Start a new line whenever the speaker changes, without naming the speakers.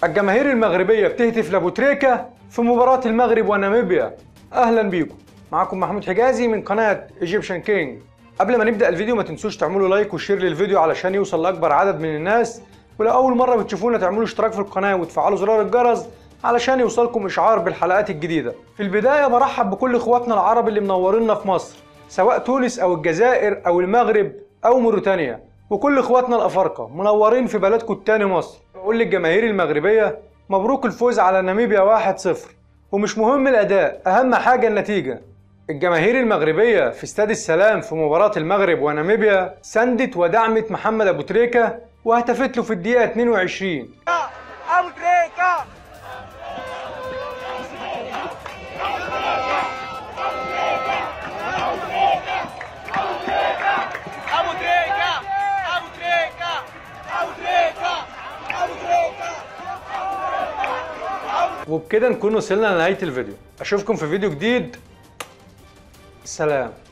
الجماهير المغربية بتهتف لأبو تريكة في مباراة المغرب وناميبيا أهلا بيكم معكم محمود حجازي من قناة ايجيبشن كينج قبل ما نبدأ الفيديو ما تنسوش تعملوا لايك وشير للفيديو علشان يوصل لأكبر عدد من الناس ولو أول مرة بتشوفونا تعملوا اشتراك في القناة وتفعلوا زرار الجرس علشان يوصلكم إشعار بالحلقات الجديدة في البداية برحب بكل إخواتنا العرب اللي منورينا في مصر سواء تونس أو الجزائر أو المغرب أو موريتانيا وكل إخواتنا الأفارقة منورين في بلدكم التاني مصر بقول للجماهير المغربية مبروك الفوز على ناميبيا 1-0 ومش مهم الأداء أهم حاجة النتيجة الجماهير المغربية في استاد السلام في مباراة المغرب وناميبيا سندت ودعمت محمد أبو تريكة وهتفت له في الدقيقة 22
ابو تريكه ابو تريكه ابو تريكه ابو تريكه ابو تريكه
وبكده نكون وصلنا لنهاية الفيديو أشوفكم في فيديو جديد سلام